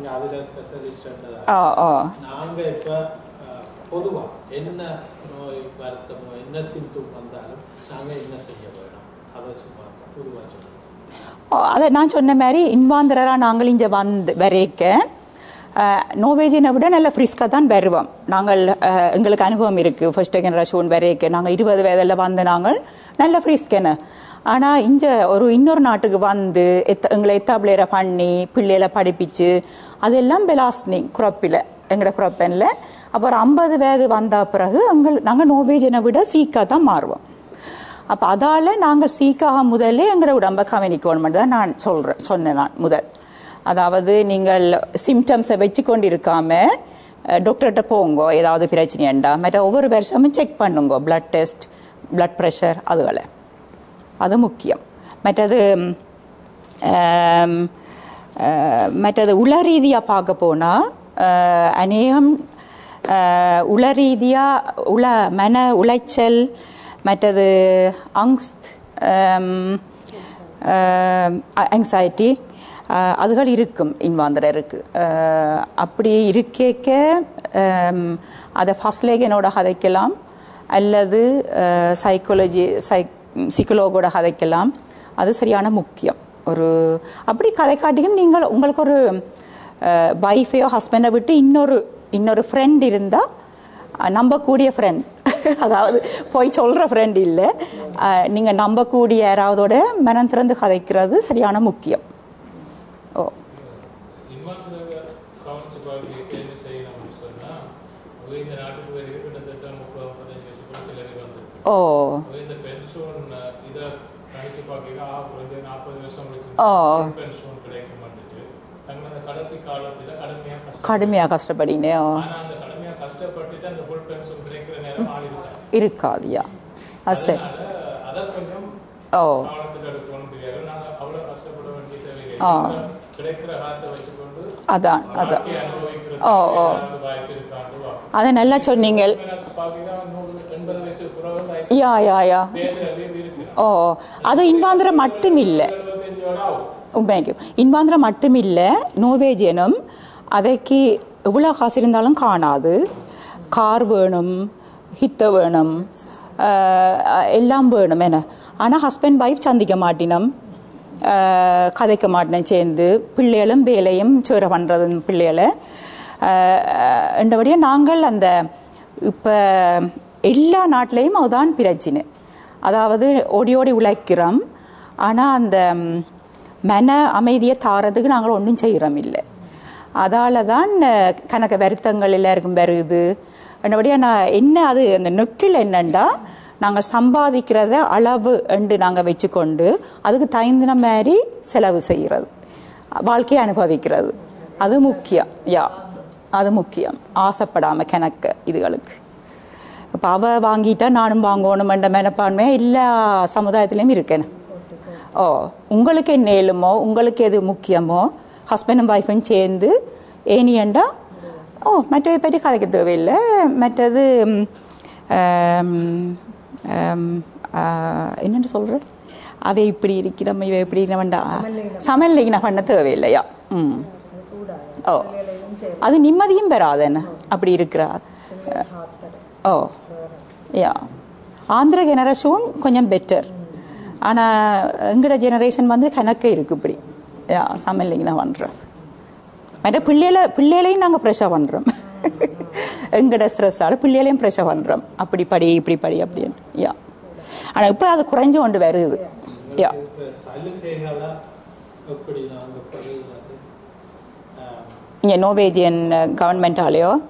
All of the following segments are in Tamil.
நீங்க அதுல ஸ்பெஷலிஸ்ட் ஓ ஓ நாங்க இப்ப அஹ், பொதுவா என்ன நோய் வருத்தமோ என்ன சிம்டம் வந்தாலும் நாங்க என்ன செய்ய வேணும் அதை சும்மா பொதுவா சொல்லுங்க ஓ, அதை நான் சொன்ன மாதிரி இன்வாந்தரராக நாங்கள் இங்கே வந்து வரைக்க நோவேஜினை விட நல்ல ஃப்ரிஸ்காக தான் வருவோம் நாங்கள் அஹ், எங்களுக்கு அனுபவம் இருக்குது ஃபர்ஸ்ட் ஜெனரேஷன் வரைக்க நாங்கள் இருபது வயதில் வந்து நாங்கள் நல்ல ஃப்ரிஸ்கென ஆனால் இங்கே ஒரு இன்னொரு நாட்டுக்கு வந்து எத்த எங்களை எத்தாப்ளேரை பண்ணி பிள்ளைகளை படிப்பிச்சு அதெல்லாம் பெலாஸ்னிங் குரப்பில் எங்களோட குரப்பனில் அப்புறம் ஐம்பது வயது வந்த பிறகு எங்கள் நாங்கள் நோவேஜனை விட சீக்காக தான் மாறுவோம் அப்போ அதால் நாங்கள் சீக்காக முதல்ல எங்களோட உடம்பை கவனிக்கணும் தான் நான் சொல்கிறேன் சொன்னேன் நான் முதல் அதாவது நீங்கள் சிம்டம்ஸை வச்சு கொண்டு இருக்காம டாக்டர்கிட்ட போங்க ஏதாவது பிரச்சனையண்டா மற்ற ஒவ்வொரு வருஷமும் செக் பண்ணுங்க பிளட் டெஸ்ட் பிளட் ப்ரெஷர் அதுகளை அது முக்கியம் மற்றது ஆம், அஹ், மற்றது உள ரீதியாக பார்க்க போனால் அநேகம் அஹ், உள ரீதியாக உள மன உளைச்சல் மற்றது அங்ஸ்த் ஆங்ஸைட்டி அதுகள் இருக்கும் இன்வாந்தரருக்கு அஹ், அப்படி இருக்கேக்க அம், அதை ஃபர்ஸ்ட் லேகனோட கதைக்கலாம் அல்லது சைக்காலஜி சை சிக்கலோகோட கதைக்கலாம் அது சரியான முக்கியம் ஒரு அப்படி கதை காட்டியும் நீங்கள் உங்களுக்கு ஒரு வைஃபையோ ஹஸ்பண்டை விட்டு இன்னொரு இன்னொரு ஃப்ரெண்ட் இருந்தால் நம்பக்கூடிய ஃப்ரெண்ட் அதாவது போய் சொல்கிற ஃப்ரெண்ட் இல்லை நீங்கள் நம்பக்கூடிய யாராவதோட மனம் திறந்து கதைக்கிறது சரியான முக்கியம் ஓ இன்வான்ட்ரக கவனிச்சு பார்க்க என்ன செய்யணும்னு சொன்னா அவங்க இந்த நாட்டுக்கு வருகை கிட்டத்தட்ட முப்பது முப்பத்தஞ்சு வருஷத்துல சிலர் வந்து ஓ அவங்க இந்த பென்ஷன் இதை கணிச்சு பார்க்க ஆ குறைஞ்ச நாற்பது வருஷம் ஓ. கழிச்சு பென்ஷன் கிடைக்கும் வந்துட்டு தங்களோட கடைசி காலத்துல கடுமையா கஷ்டம் கடுமையாக கஷ்டப்படினே ஓ ஆனா அந்த கடுமையா கஷ்டப்பட்டுட்டு அந்த ஃபுல் பென்ஷன் கிடைக்கிற நேரம் ஆடிடுவாங்க இருக்காதுயா அது சரி அதனால அதை கொஞ்சம் ஓ கவனத்துக்கு எடுக்கணும் தெரியாது நாங்க அவ்வளவு கஷ்டப்பட வேண்டிய தேவையில்லை ஆ. கிடைக்கிற காசை வச்சுக்கொண்டு அதான் அதான் வாழ்க்கையை அனுபவிக்கிறது ஓ, ஓ. ஏதாவது வாய்ப்பு இருக்கான்னு பார்க்கணும். அதை நல்லா சொன்னீங்க எனக்கு பார்த்தீங்கன்னா நூறு எண்பது வயசு குறவு வயசு யா யா யா பேர் அது இருக்கு ஓ அது இன்வாந்திரம் மட்டும் இல்லை எழுபத்தஞ்சோட ஆகும் உண்மைக்கு இன்வாந்திரம் மட்டும் இல்லை நோவேஜியனும் அவைக்கு எவ்வளோ காசு இருந்தாலும் காணாது கார் வேணும் ஹித்த வேணும் ஆஹ், எல்லாம் வேணும் என்ன ஆனால் ஹஸ்பண்ட் ஒய்ஃப் சந்திக்க மாட்டினோம் ஆஹ், கதைக்க மாட்டினோம் சேர்ந்து பிள்ளைகளும் வேலையும் சேர பண்ணுறது பிள்ளைகளை என்றபடியே நாங்கள் அந்த இப்போ எல்லா நாட்டிலையும் அதுதான் பிரச்சனை அதாவது ஓடி ஓடி உழைக்கிறோம் ஆனால் அந்த ம், மன அமைதியை தாரதுக்கு நாங்கள் ஒன்றும் செய்கிறோம் இல்லை அதால தான் அஹ், கணக்கு வருத்தங்கள் எல்லாருக்கும் வருது என்னபடியா நான் என்ன அது அந்த நொக்கில் என்னண்டா நாங்கள் சம்பாதிக்கிறத அளவு என்று நாங்கள் வச்சுக்கொண்டு அதுக்கு தகுந்த மாதிரி செலவு செய்கிறது வாழ்க்கையை அனுபவிக்கிறது அது முக்கியம் யா அது முக்கியம் ஆசைப்படாமல் கணக்கு இதுகளுக்கு இப்போ அவ வாங்கிட்டா நானும் வாங்கணுமென்ற மனப்பான்மை எல்லா சமுதாயத்திலையும் இருக்கேன் ஓ உங்களுக்கு என்ன ஏழுமோ உங்களுக்கு எது முக்கியமோ ஹஸ்பண்டும் ஒய்ஃபும் சேர்ந்து ஏனியண்டா ஓ மற்றவை பற்றி கதைக்க தேவையில்லை மற்றது ம், ஆம், ஆம், ஆ, என்னென்னு சொல்கிற அவை இப்படி இருக்கிறோம் இவை இப்படி வேண்டா சமையல் பண்ண தேவையில்லையா ம் அது கூடாது ஓ பிள்ளைகளையும் சரி அது நிம்மதியும் பெறாது என்ன அப்படி இருக்கிறா பிள்ளைகள் ஹார்த்தடை ஓ யா ஆந்திர ஜெனரேஷன் கொஞ்சம் பெட்டர் ஆனால் எங்களோட ஜெனரேஷன் வந்து கணக்கு இருக்கு இப்படி யா சமையலிங்க நான் பண்ணுறது மற்ற பிள்ளைகளை பிள்ளைகளையும் நாங்கள் ப்ரெஷர் பண்ணுறோம் எங்களோட ஸ்ட்ரெஸ்ஸால் பிள்ளைகளையும் ப்ரெஷர் பண்ணுறோம் அப்படி படி இப்படி படி அப்படின்னு யா ஆனால் இப்போ அது குறைஞ்சு கொண்டு வருது யா இருக்கிற சலுகைகளை எப்படி நாங்க பெறுகிறது ஆஹ், இங்கே நோவேஜியன் கவர்மெண்டாலேயோ ஓ,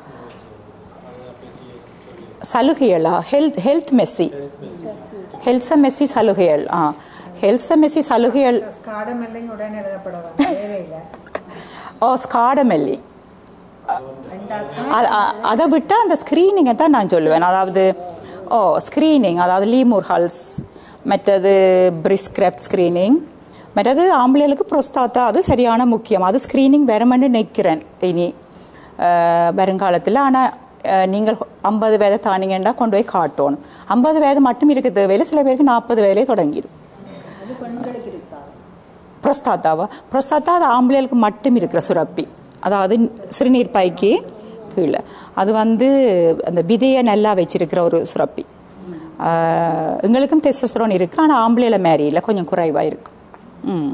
அதை பற்றி சொல்லி சலுகைகளா ஹெல்த் ஹெல்த் மெஸ்ஸி ஹெல்த் மெஸ்ஸி சலுகைகள் ஆ ஹெல்த் மெஸ்ஸி சலுகைகள் ஸ்காடம் இல்லைங்க உடனே எழுதப்பட வேண்டாம் தேவையில்லை ஓ ஸ்காடமெல்லி ரெண்டாவது அ- அ- அதை விட்டால் அந்த ஸ்க்ரீனிங்கை தான் நான் சொல்லுவேன் அதாவது ஓ ஸ்க்ரீனிங் அதாவது லீமூர் ஹல்ஸ் மற்றது பிரிஸ்கிராஃப்ட் ஸ்க்ரீனிங் மற்றது ஆம்பளைகளுக்கு ப்ரொஸ்தாத்தா அது சரியான முக்கியம் அது ஸ்க்ரீனிங் வருமென்னு நினைக்கிறேன் இனி அஹ், வருங்காலத்தில் ஆனால் நீங்கள் ஐம்பது வயதை தாண்டிங்கன்னா கொண்டு போய் காட்டணும் ஐம்பது வயது மட்டும் இருக்க தேவையில்லை சில பேருக்கு நாற்பது வயதிலே தொடங்கிடும் அது பெண்களுக்கு இருக்கா ப்ரொஸ்தாத்தாவா ப்ரொஸ்தாத்தா அது ஆம்பளைகளுக்கு மட்டும் இருக்கிற சுரப்பி அதாவது சிறுநீர் பைக்கு கீழே அது வந்து அந்த விதையை நல்லா வச்சிருக்கிற ஒரு சுரப்பி ஆஹ், எங்களுக்கும் டெஸ்டஸ்டரோன் இருக்குது ஆனால் ஆம்பளையில் மேரி இல்லை கொஞ்சம் குறைவாக இருக்கும் ம்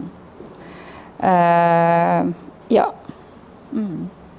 ஆஹ், யா ம்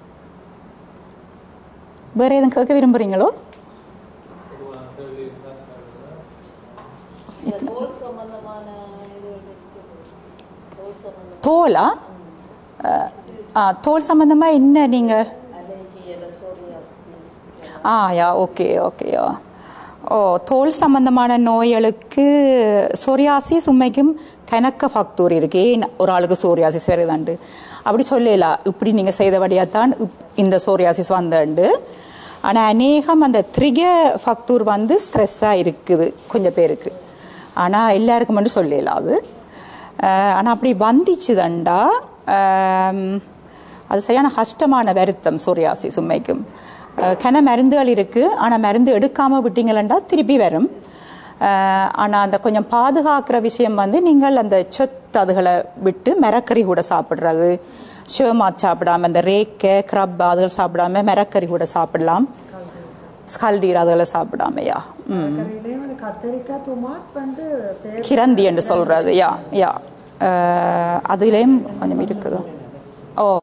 வேறு எதுவும் கேட்க விரும்புகிறீங்களோ பொதுவான கேள்வி இருந்தால் இந்த தோல் சம்பந்தமான இது இருக்குது தோல் சம்பந்தம் தோலா ஆஹ், ஆ தோல் சம்மந்தமாக என்ன நீங்கள் அலர்ஜி எல்லாம் psoriasis ah yeah okay okay yeah oh தோல் சம்பந்தமான நோய்களுக்கு சோரியாசிஸ் உண்மைக்கும் கணக்க ஃபக்தூர் இருக்கு ஏன் ஒரு ஆளுக்கு சோரியாசிஸ் வருதாண்டு அப்படி சொல்லலாம் இப்படி நீங்கள் செய்தபடியாக தான் இப்- இந்த சோரியாசிஸ் வந்தண்டு ஆனால் அநேகம் அந்த த்ரிக ஃபக்தூர் வந்து ஸ்ட்ரெஸ்ஸாக இருக்குது கொஞ்சம் பேருக்கு ஆனால் எல்லாருக்கும் மட்டும் சொல்லலாம் அது ஆனால் அப்படி வந்துச்சுதண்டா ஆம், அது சரியான கஷ்டமான வருத்தம் சோரியாசிஸ் உண்மைக்கும் அஹ், கன மருந்துகள் இருக்குது ஆனால் மருந்து எடுக்காமல் விட்டீங்களா திருப்பி வரும் ஆனால் அந்த கொஞ்சம் பாதுகாக்கிற விஷயம் வந்து நீங்கள் அந்த சொத்து அதுகளை விட்டு மரக்கறி கூட சாப்பிட்றது ஷேமாத் சாப்பிடாம இந்த ரேக்கை கிரப் அதுகள் சாப்பிடாம மரக்கறி கூட சாப்பிடலாம் ஸ்கல்டீர் அதுகளை சாப்பிடாமையா ம் கரையிலேயும் வந்து கத்தரிக்காய் துமாத் வந்து பேர் கிரந்தி என்று சொல்றது யா யா அஹ், அதுலேயும் கொஞ்சம் இருக்குது ஓ